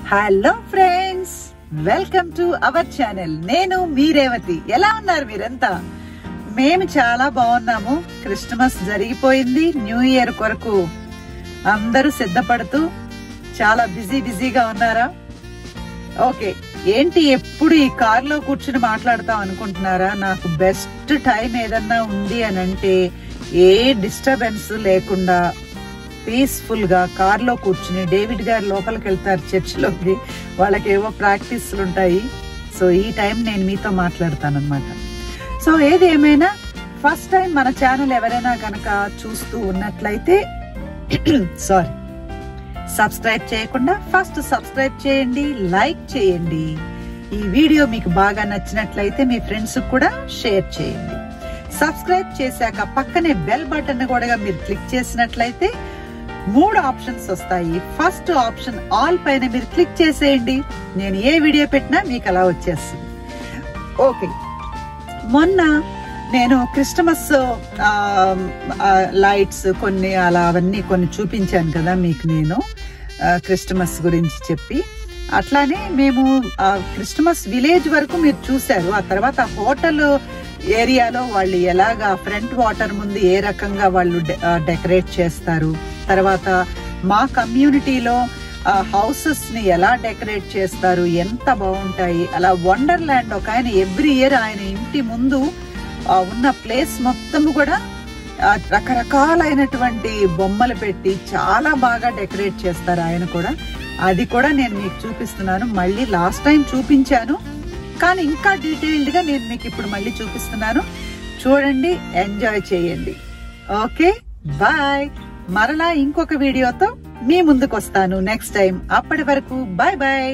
hello friends welcome to our channel నేను మీ రేవతి ఎలా ఉన్నారు మీరంతా మేము చాలా బాగున్నాము క్రిస్టమస్ జరిగిపోయింది న్యూ ఇయర్ కొరకు అందరూ సిద్ధపడుతూ చాలా బిజీ బిజీగా ఉన్నారా ఓకే ఏంటి ఎప్పుడు ఈ కార్లో కూర్చుని మాట్లాడతాం అనుకుంటున్నారా నాకు బెస్ట్ టైం ఏదన్నా ఉంది అని అంటే ఏ డిస్టర్బెన్స్ లేకుండా పీస్ఫుల్ గా కార్ లో కూర్చుని డేవిడ్ గారు లోపలికి వెళ్తారు చర్చిలోకి వాళ్ళకి ఏవో ప్రాక్టీస్లు ఉంటాయి సో ఈ టైం నేను మీతో మాట్లాడతాను అనమాట సో ఏది ఏమైనా ఫస్ట్ టైం మన ఛానల్ ఎవరైనా కనుక చూస్తూ ఉన్నట్లయితే సారీ సబ్స్క్రైబ్ చేయకుండా ఫస్ట్ సబ్స్క్రైబ్ చేయండి లైక్ చేయండి ఈ వీడియో మీకు బాగా నచ్చినట్లయితే మీ ఫ్రెండ్స్ కూడా షేర్ చేయండి సబ్స్క్రైబ్ చేశాక పక్కనే బెల్ బటన్ కూడా మీరు క్లిక్ చేసినట్లయితే మూడు ఆప్షన్స్ వస్తాయి ఫస్ట్ ఆప్షన్ ఆల్ పైన మీరు క్లిక్ చేసేయండి నేను ఏ వీడియో పెట్టినా మీకు అలా వచ్చేస్తుంది ఓకే మొన్న నేను క్రిస్టమస్ లైట్స్ కొన్ని అలా అవన్నీ కొన్ని చూపించాను కదా మీకు నేను ఆ, క్రిస్టమస్ గురించి చెప్పి అట్లానే మేము ఆ, క్రిస్టమస్ విలేజ్ వరకు మీరు చూశారు ఆ తర్వాత హోటల్ ఏరియాలో వాళ్ళు ఎలాగా ఫ్రంట్ వాటర్ ముందు ఏ రకంగా వాళ్ళు డె- ఆ, డెకరేట్ చేస్తారు తర్వాత మా కమ్యూనిటీలో హౌసెస్ ని ఎలా డెకరేట్ చేస్తారు ఎంత బాగుంటాయి అలా వండర్ ల్యాండ్ ఒక ఆయన ఎవ్రీ ఇయర్ ఆయన ఇంటి ముందు ఆ, ఉన్న ప్లేస్ మొత్తం కూడా ఆ, రకరకాలైనటువంటి బొమ్మలు పెట్టి చాలా బాగా డెకరేట్ చేస్తారు ఆయన కూడా అది కూడా నేను మీకు చూపిస్తున్నాను మళ్ళీ లాస్ట్ టైం చూపించాను కానీ ఇంకా డీటెయిల్డ్ గా నేను మీకు ఇప్పుడు మళ్ళీ చూపిస్తున్నాను చూడండి ఎంజాయ్ చేయండి ఓకే బాయ్ మరలా ఇంకొక వీడియోతో మీ ముందుకు వస్తాను నెక్స్ట్ టైం అప్పటి వరకు బాయ్ బాయ్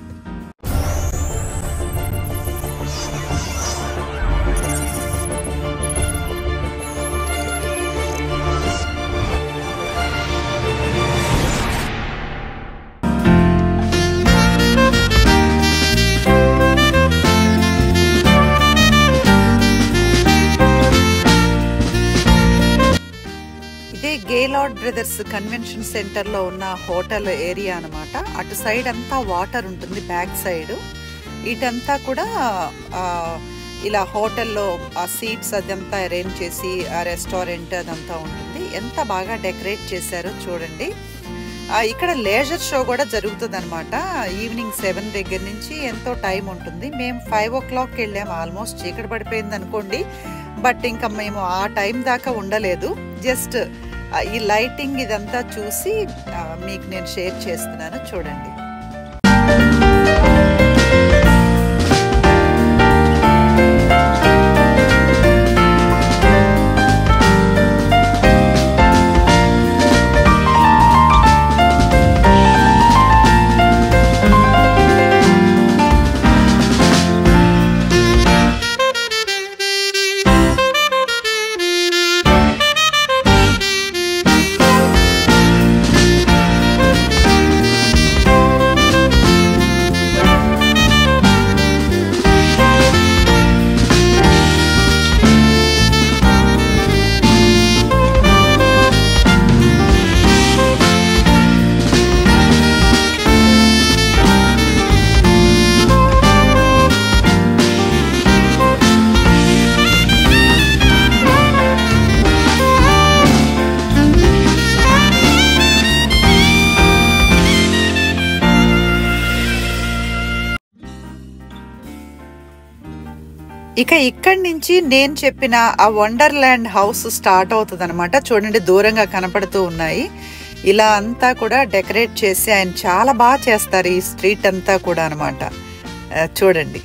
ఇదే గేలాడ్ బ్రదర్స్ కన్వెన్షన్ సెంటర్ లో ఉన్న హోటల్ ఏరియా అన్నమాట అటు సైడ్ అంతా వాటర్ ఉంటుంది బ్యాక్ సైడ్ ఇటంతా కూడా ఆ, ఇలా హోటల్లో ఆ సీట్స్ అదంతా అరేంజ్ చేసి ఆ రెస్టారెంట్ అదంతా ఉంటుంది ఎంత బాగా డెకరేట్ చేశారో చూడండి ఆ, ఇక్కడ లేజర్ షో కూడా జరుగుతుంది అనమాట ఈవినింగ్ సెవెన్ దగ్గర నుంచి ఎంతో టైం ఉంటుంది మేము ఫైవ్ ఓ క్లాక్కి వెళ్ళాము ఆల్మోస్ట్ చీకటి పడిపోయింది అనుకోండి బట్ ఇంకా మేము ఆ టైం దాకా ఉండలేదు జస్ట్ ఈ లైటింగ్ ఇదంతా చూసి ఆ, మీకు నేను షేర్ చేస్తున్నాను చూడండి ఇక ఇక్కడి నుంచి నేను చెప్పిన ఆ వండర్ ల్యాండ్ హౌస్ స్టార్ట్ అవుతుంది అనమాట చూడండి దూరంగా కనపడుతూ ఉన్నాయి ఇలా అంతా కూడా డెకరేట్ చేసి ఆయన చాలా బాగా చేస్తారు ఈ స్ట్రీట్ అంతా కూడా అనమాట చూడండి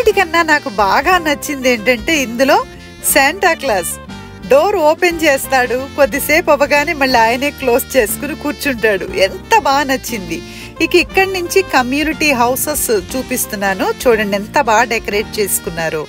అన్నిటికన్నా నాకు బాగా నచ్చింది ఏంటంటే ఇందులో శాంటా క్లాస్ డోర్ ఓపెన్ చేస్తాడు కొద్దిసేపు అవ్వగానే మళ్ళీ ఆయనే క్లోజ్ చేసుకుని కూర్చుంటాడు ఎంత బాగా నచ్చింది ఇక ఇక్కడి నుంచి కమ్యూనిటీ హౌసెస్ చూపిస్తున్నాను చూడండి ఎంత బాగా డెకరేట్ చేసుకున్నారు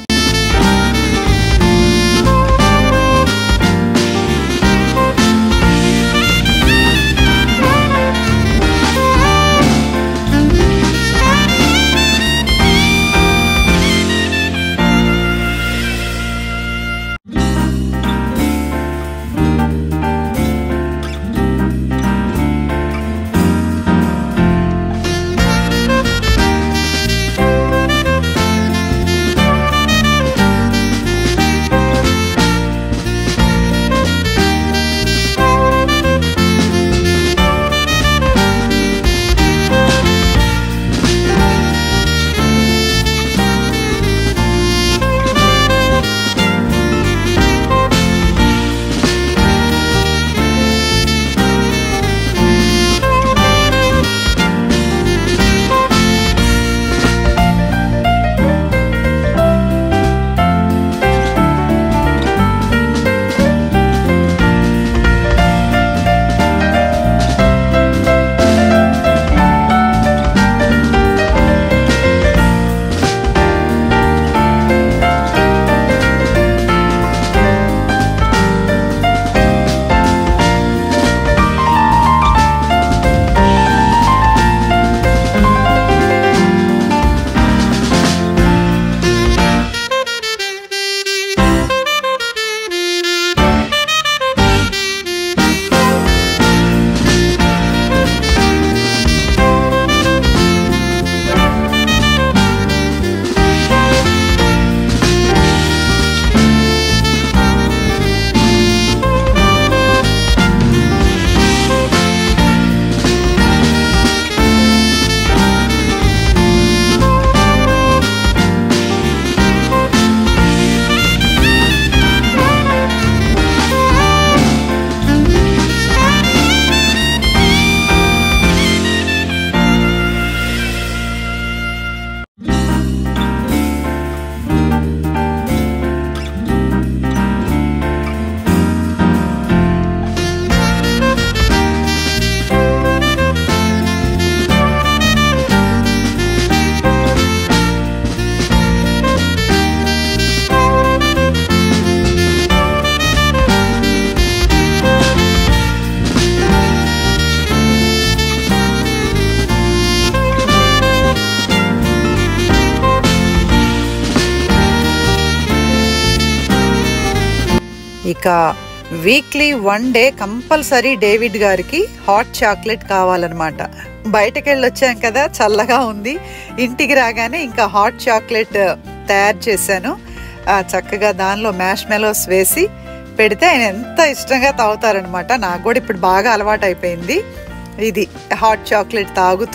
ఇక weekly one day compulsory David గారికి హాట్ చాక్లెట్ కావాలన్నమాట బయటకు వెళ్ళి వచ్చాం కదా చల్లగా ఉంది ఇంటికి రాగానే ఇంకా హాట్ చాక్లెట్ తయారు చేశాను ఆ, చక్కగా దానిలో మ్యాష్ మెలోస్ వేసి పెడితే ఆయన ఎంత ఇష్టంగా తాగుతారనమాట నాకు కూడా ఇప్పుడు బాగా అలవాటు అయిపోయింది ఇది హాట్ చాక్లెట్ తాగుతూ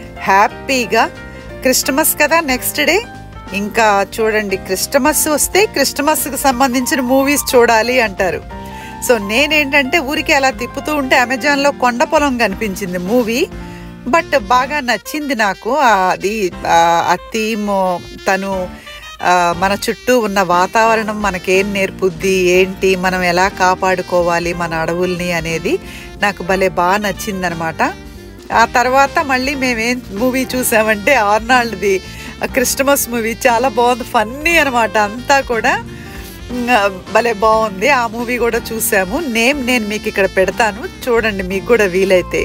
హ్యాపీగా క్రిస్టమస్ కదా నెక్స్ట్ డే ఇంకా చూడండి క్రిస్టమస్ వస్తే క్రిస్టమస్కి సంబంధించిన మూవీస్ చూడాలి అంటారు సో నేనేంటంటే ఊరికి అలా తిప్పుతూ ఉంటే అమెజాన్లో కొండ పొలం కనిపించింది మూవీ బట్ బాగా నచ్చింది నాకు ఆ, అది ఆ, ఆ థీమ్ తను ఆ, మన చుట్టూ ఉన్న వాతావరణం మనకేం నేర్పుద్ది ఏంటి మనం ఎలా కాపాడుకోవాలి మన అడవుల్ని అనేది నాకు భలే బాగా నచ్చిందనమాట ఆ తర్వాత మళ్ళీ మేమేం మూవీ చూసామంటే ఆర్నాల్డ్ది క్రిస్టమస్ మూవీ చాలా బాగుంది ఫన్నీ అనమాట అంతా కూడా ఉమ్, ఆ, భలే బాగుంది ఆ మూవీ కూడా చూసాము నేమ్ నేను మీకు ఇక్కడ పెడతాను చూడండి మీకు కూడా వీలైతే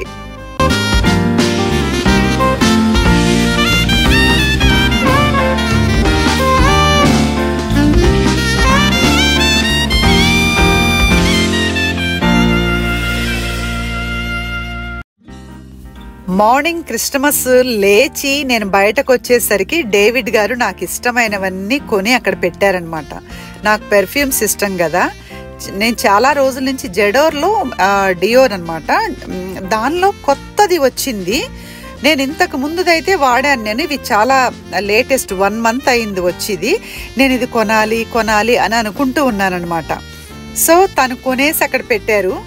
మార్నింగ్ క్రిస్టమస్ లేచి నేను బయటకు వచ్చేసరికి డేవిడ్ గారు నాకు ఇష్టమైనవన్నీ కొని అక్కడ పెట్టారనమాట నాకు పెర్ఫ్యూమ్స్ ఇష్టం కదా చ- నేను చాలా రోజుల నుంచి జెడోర్లో డియోర్ అనమాట దానిలో కొత్తది వచ్చింది నేను ఇంతకు ముందుదైతే వాడాను నేను ఇవి చాలా లేటెస్ట్ వన్ మంత్ అయింది వచ్చింది నేను ఇది కొనాలి కొనాలి అని అనుకుంటూ ఉన్నానన్నమాట సో తను కొనేసి అక్కడ పెట్టారు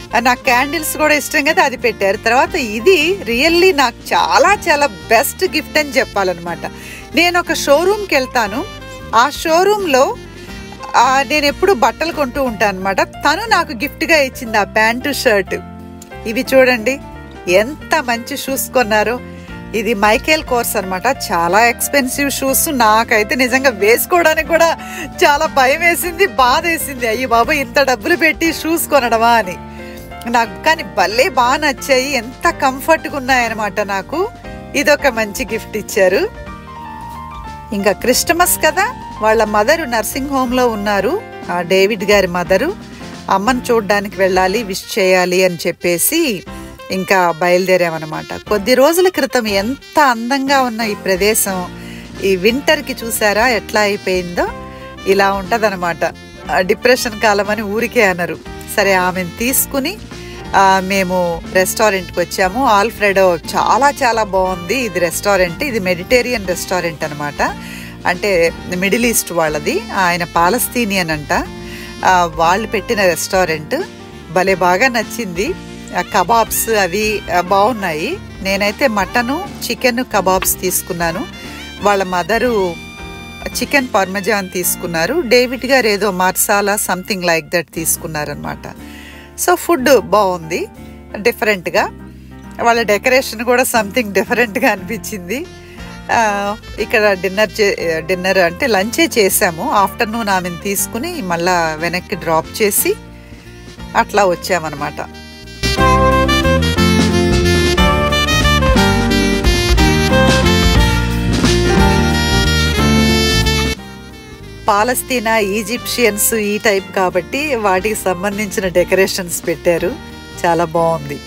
ఆ, నాకు క్యాండిల్స్ కూడా ఇష్టం కదా అది పెట్టారు తర్వాత ఇది రియల్లీ నాకు చాలా చాలా బెస్ట్ గిఫ్ట్ అని చెప్పాలన్నమాట నేను ఒక షోరూమ్కి వెళ్తాను ఆ షోరూంలో నేను ఎప్పుడు బట్టలు కొంటూ ఉంటాను అనమాట తను నాకు గిఫ్ట్గా ఇచ్చింది ఆ ప్యాంటు షర్ట్ ఇవి చూడండి ఎంత మంచి షూస్ కొన్నారో ఇది మైకేల్ కోర్స్ అన్నమాట చాలా ఎక్స్పెన్సివ్ షూస్ నాకైతే నిజంగా వేసుకోవడానికి కూడా చాలా భయం వేసింది బాధ వేసింది అయ్యి బాబు ఇంత డబ్బులు పెట్టి షూస్ కొనడమా అని నాకు కానీ భలే బాగా నచ్చాయి ఎంత కంఫర్ట్గా ఉన్నాయన్నమాట నాకు ఇదొక మంచి గిఫ్ట్ ఇచ్చారు ఇంకా క్రిస్టమస్ కదా వాళ్ళ మదరు నర్సింగ్ హోమ్లో ఉన్నారు ఆ డేవిడ్ గారి మదరు అమ్మని చూడడానికి వెళ్ళాలి విష్ చేయాలి అని చెప్పేసి ఇంకా బయలుదేరామన్నమాట కొద్ది రోజుల క్రితం ఎంత అందంగా ఉన్న ఈ ప్రదేశం ఈ వింటర్కి చూసారా ఎట్లా అయిపోయిందో ఇలా ఉంటదన్నమాట ఆ డిప్రెషన్ కాలం అని ఊరికే అనరు సరే ఆమెను తీసుకుని ఆ, మేము రెస్టారెంట్కి వచ్చాము ఆల్ఫ్రెడో చాలా చాలా బాగుంది ఇది రెస్టారెంట్ ఇది మెడిటేరియన్ రెస్టారెంట్ అనమాట అంటే మిడిల్ ఈస్ట్ వాళ్ళది ఆయన పాలస్తీనియన్ అంట ఆ, వాళ్ళు పెట్టిన రెస్టారెంట్ భలే బాగా నచ్చింది ఆ కబాబ్స్ అవి ఆ, బాగున్నాయి నేనైతే మటను చికెన్ కబాబ్స్ తీసుకున్నాను వాళ్ళ మదరు చికెన్ పర్మజాన్ తీసుకున్నారు డేవిడ్ గారు ఏదో మర్సాలా సంథింగ్ లైక్ దట్ తీసుకున్నారనమాట సో ఫుడ్ బాగుంది డిఫరెంట్గా వాళ్ళ డెకరేషన్ కూడా సంథింగ్ డిఫరెంట్గా అనిపించింది ఆ, ఇక్కడ డిన్నర్ చే డిన్నర్ అంటే లంచే చేసాము ఆఫ్టర్నూన్ ఆమెను తీసుకుని మళ్ళా వెనక్కి డ్రాప్ చేసి అట్లా వచ్చామన్నమాట పాలస్తీనా ఈజిప్షియన్స్ ఈ టైప్ కాబట్టి వాటికి సంబంధించిన డెకరేషన్స్ పెట్టారు చాలా బాగుంది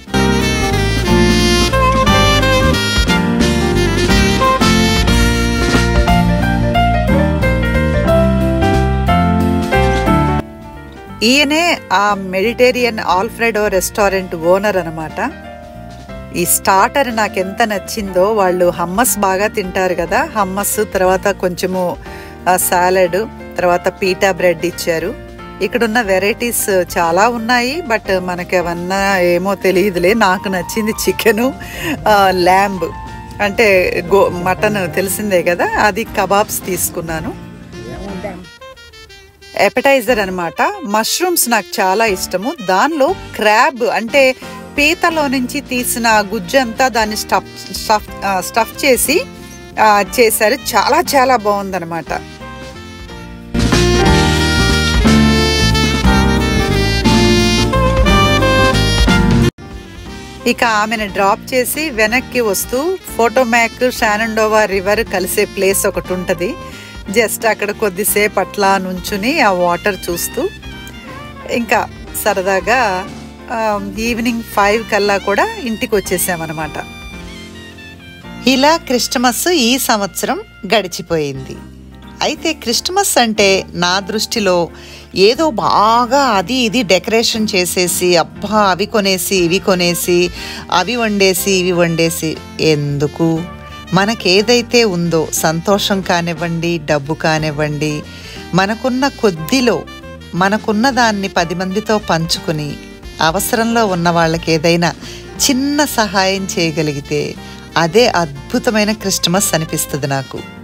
ఈయనే ఆ మెడిటేరియన్ ఆల్ఫ్రెడో రెస్టారెంట్ ఓనర్ అనమాట ఈ స్టార్టర్ నాకు ఎంత నచ్చిందో వాళ్ళు హమ్మస్ బాగా తింటారు కదా హమ్మస్ తర్వాత కొంచెము సాలడ్ తర్వాత పీటా బ్రెడ్ ఇచ్చారు ఇక్కడున్న వెరైటీస్ చాలా ఉన్నాయి బట్ మనకి అవన్నా ఏమో తెలియదులే నాకు నచ్చింది చికెను ల్యాంబ్ అంటే గో మటన్ తెలిసిందే కదా అది కబాబ్స్ తీసుకున్నాను ఎపటైజర్ అన్నమాట మష్రూమ్స్ నాకు చాలా ఇష్టము దానిలో క్రాబ్ అంటే పీతలో నుంచి తీసిన గుజ్జు అంతా దాన్ని స్టఫ్ స్టఫ్ ఆ, స్టఫ్ చేసి ఆ, చేశారు చాలా చాలా బాగుందన్నమాట ఇక ఆమెను డ్రాప్ చేసి వెనక్కి వస్తూ ఫోటోమ్యాక్ షానండోవా రివర్ కలిసే ప్లేస్ ఒకటి ఉంటుంది జస్ట్ అక్కడ కొద్దిసేపు అట్లా నుంచుని ఆ వాటర్ చూస్తూ ఇంకా సరదాగా ఆ, ఈవినింగ్ ఫైవ్ కల్లా కూడా ఇంటికి వచ్చేసామన్నమాట ఇలా క్రిస్టమస్ ఈ సంవత్సరం గడిచిపోయింది అయితే క్రిస్టమస్ అంటే నా దృష్టిలో ఏదో బాగా అది ఇది డెకరేషన్ చేసేసి అబ్బా అవి కొనేసి ఇవి కొనేసి అవి వండేసి ఇవి వండేసి ఎందుకు మనకేదైతే ఉందో సంతోషం కానివ్వండి డబ్బు కానివ్వండి మనకున్న కొద్దిలో మనకున్న దాన్ని పది మందితో పంచుకుని అవసరంలో ఉన్న వాళ్ళకి ఏదైనా చిన్న సహాయం చేయగలిగితే అదే అద్భుతమైన క్రిస్టమస్ అనిపిస్తుంది నాకు